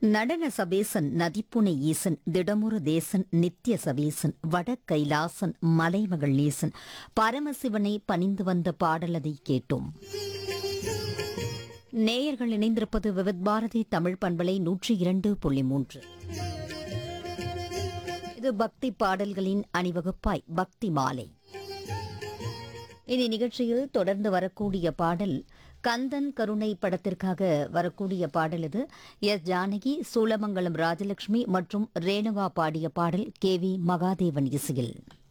நடன சபேசன் நதிப்புனை ஈசன் திடமுறு தேசன் நித்திய சபேசன் வட கைலாசன் மலைமகள் நேசன் பரமசிவனை பணிந்து வந்த பாடலதை கேட்டோம் நேயர்கள் இணைந்திருப்பது விவித் பாரதி தமிழ் பண்பலை நூற்றி இரண்டு புள்ளி மூன்று இது பக்தி பாடல்களின் அணிவகுப்பாய் பக்தி மாலை இனி நிகழ்ச்சியில் தொடர்ந்து வரக்கூடிய பாடல் கந்தன் கருணை படத்திற்காக வரக்கூடிய பாடல் இது எஸ் ஜானகி சூலமங்கலம் ராஜலட்சுமி மற்றும் ரேணுகா பாடிய பாடல் கே வி மகாதேவன் இசையில்